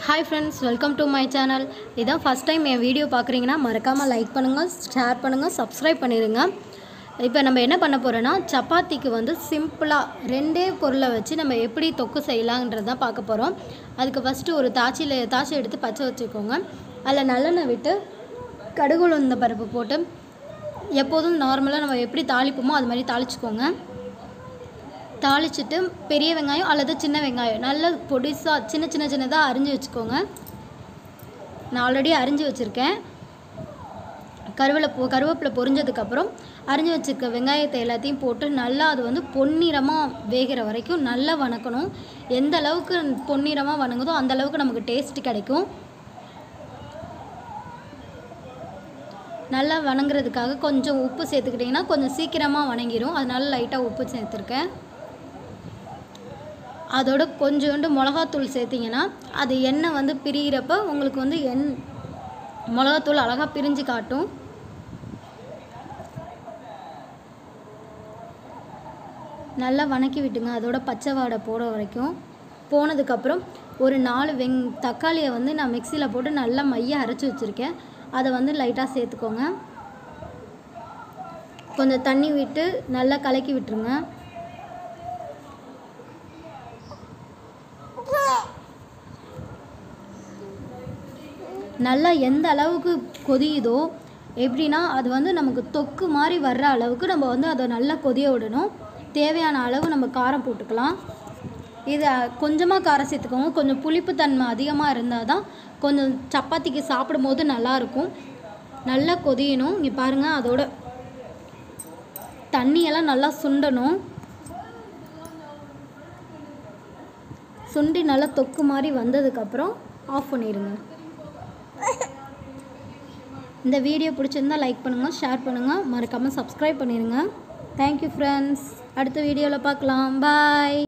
hi friends welcome to my channel இதான் first time என் video பார்க்குறீங்கன்னா மறக்காமல் லைக் பண்ணுங்கள் ஷேர் பண்ணுங்கள் சப்ஸ்கிரைப் பண்ணிடுங்க இப்போ நம்ம என்ன பண்ண போகிறோன்னா சப்பாத்திக்கு வந்து சிம்பிளாக ரெண்டே பொருளை வச்சு நம்ம எப்படி தொக்கு செய்யலான்றது தான் பார்க்க போகிறோம் அதுக்கு ஃபஸ்ட்டு ஒரு தாச்சியில் தாச்சி எடுத்து பச்சை வச்சுக்கோங்க அதில் நல்லெண்ணெய் விட்டு கடுகு உளுந்த பருப்பு போட்டு எப்போதும் நார்மலாக நம்ம எப்படி தாளிப்போமோ அது மாதிரி தாளிச்சுக்கோங்க தாளிச்சிட்டு பெரிய வெங்காயம் அல்லது சின்ன வெங்காயம் நல்ல பொடிசாக சின்ன சின்ன சின்னதாக அரிஞ்சு வச்சுக்கோங்க நான் ஆல்ரெடி அரிஞ்சு வச்சுருக்கேன் கருவேல பொ கருவேப்பிலை பொரிஞ்சதுக்கப்புறம் அரிஞ்சு வச்சுருக்க வெங்காயத்தை எல்லாத்தையும் போட்டு நல்லா அது வந்து பொன்னிறமாக வேகிற வரைக்கும் நல்லா வணக்கணும் எந்த அளவுக்கு பொன்னிறமாக வணங்குதோ அந்த அளவுக்கு நமக்கு டேஸ்ட் கிடைக்கும் நல்லா வணங்குறதுக்காக கொஞ்சம் உப்பு சேர்த்துக்கிட்டிங்கன்னா கொஞ்சம் சீக்கிரமாக வணங்கிரும் அதனால லைட்டாக உப்பு சேர்த்துருக்கேன் அதோட கொஞ்சோண்டு மிளகாத்தூள் சேர்த்திங்கன்னா அது எண்ணெய் வந்து பிரிகிறப்ப உங்களுக்கு வந்து எண் மிளகாத்தூள் அழகாக பிரிஞ்சு காட்டும் நல்லா வணக்கி விட்டுங்க அதோட பச்சை வாடை போட வரைக்கும் போனதுக்கப்புறம் ஒரு நாலு வெங் தக்காளியை வந்து நான் மிக்சியில் போட்டு நல்லா மைய அரைச்சி வச்சுருக்கேன் அதை வந்து லைட்டாக சேர்த்துக்கோங்க கொஞ்சம் தண்ணி விட்டு நல்லா கலக்கி விட்டுருங்க நல்லா எந்த அளவுக்கு கொதியுதோ எப்படின்னா அது வந்து நமக்கு தொக்கு மாதிரி வர்ற அளவுக்கு நம்ம வந்து அதை நல்லா கொதிய விடணும் தேவையான அளவு நம்ம காரம் போட்டுக்கலாம் இது கொஞ்சமாக காரம் சேர்த்துக்கோங்க கொஞ்சம் புளிப்புத்தன்மை அதிகமாக இருந்தால் தான் கொஞ்சம் சப்பாத்திக்கு சாப்பிடும்போது நல்லாயிருக்கும் நல்லா கொதியணும் இங்கே பாருங்கள் அதோட தண்ணியெல்லாம் நல்லா சுண்டணும் சுண்டி நல்லா தொக்கு மாதிரி வந்ததுக்கப்புறம் ஆஃப் பண்ணிடுங்க இந்த வீடியோ பிடிச்சிருந்தா லைக் பண்ணுங்கள் ஷேர் பண்ணுங்கள் மறக்காமல் சப்ஸ்கிரைப் பண்ணிடுங்க தேங்க்யூ ஃப்ரெண்ட்ஸ் அடுத்த வீடியோவில் பார்க்கலாம் பாய்